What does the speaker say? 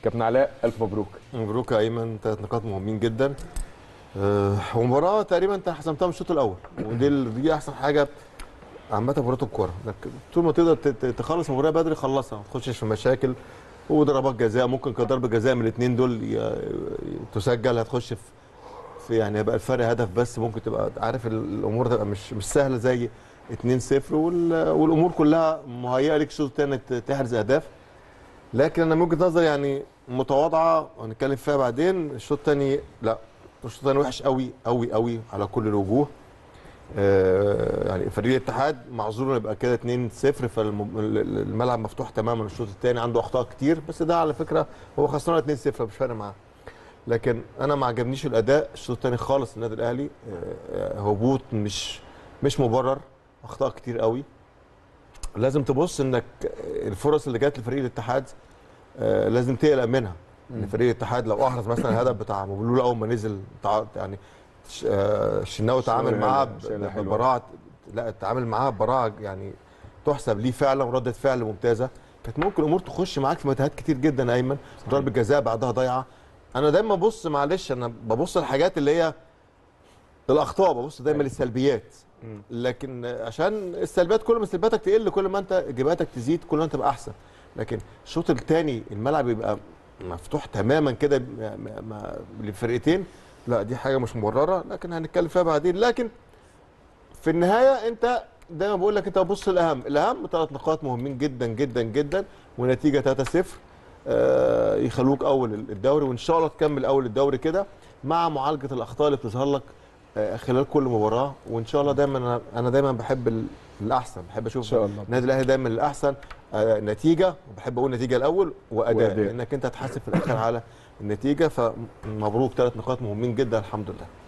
كابتن علاء الف مبروك مبروك يا ايمن ثلاث نقاط مهمين جدا آه، ومباراه تقريبا انت حسمتها من الشوط الاول ودي ال- دي احسن حاجه عامه في مباراه الكوره انك طول ما تقدر ت- ت- تخلص المباراه بدري خلصها ما تخشش في مشاكل وضربات جزاء ممكن كان ضربه جزاء من الاثنين دول ي- ي- تسجل هتخش في في يعني هيبقى الفرق هدف بس ممكن تبقى عارف ال- الامور تبقى مش مش سهله زي 2-0 وال- والامور كلها مهيئه ليك الشوط الثاني ت- تحرز اهداف لكن انا من وجهه نظري يعني متواضعه وهنتكلم فيها بعدين الشوط الثاني لا الشوط الثاني وحش قوي قوي قوي على كل الوجوه آه، يعني فريق الاتحاد معذور إنه يبقى كده 2-0 فالملعب مفتوح تماما الشوط الثاني عنده اخطاء كتير بس ده على فكره هو خسران 2-0 مش فارق معاه لكن انا ما عجبنيش الاداء الشوط الثاني خالص النادي الاهلي آه، هبوط مش مش مبرر اخطاء كتير قوي لازم تبص انك الفرص اللي جت لفريق الاتحاد آه، لازم تقلق منها ان فريق الاتحاد لو احرز مثلا الهدف بتاع مبلول اول ما نزل تع- يعني ش- آه، الشناوي تعامل شغل معاه حلو، شغل ب- حلو. ببراعه لا تعامل معاه ببراعه يعني تحسب ليه فعلا وردة فعل ممتازه كانت ممكن الامور تخش معاك في متاهات كتير جدا يا ايمن ضربه جزاء بعدها ضايعه انا دايما ببص معلش انا ببص للحاجات اللي هي الاخطاء ببص دايما للسلبيات لكن عشان السلبيات كل ما سلبياتك تقل كل ما انت اجاباتك تزيد كل ما انت تبقى احسن لكن الشوط الثاني الملعب يبقى مفتوح تماما كده م- م- م- للفرقتين لا دي حاجه مش مبرره لكن هنتكلم فيها بعدين لكن في النهايه انت دايما بقول لك انت بص الاهم الاهم ثلاث نقاط مهمين جدا جدا جدا ونتيجه 3-0 آه، يخلوك اول الدوري وان شاء الله تكمل اول الدوري كده مع معالجه الاخطاء اللي بتظهر لك آه، خلال كل مباراه وان شاء الله دايما أنا- انا دايما بحب ال- الاحسن بحب اشوف إن شاء الله. النادي الاهلي دايما الاحسن آه، نتيجه وبحب اقول نتيجه الاول واداء وأداء. لانك انت هتحاسب في الاخر على النتيجه فمبروك ثلاث نقاط مهمين جدا الحمد لله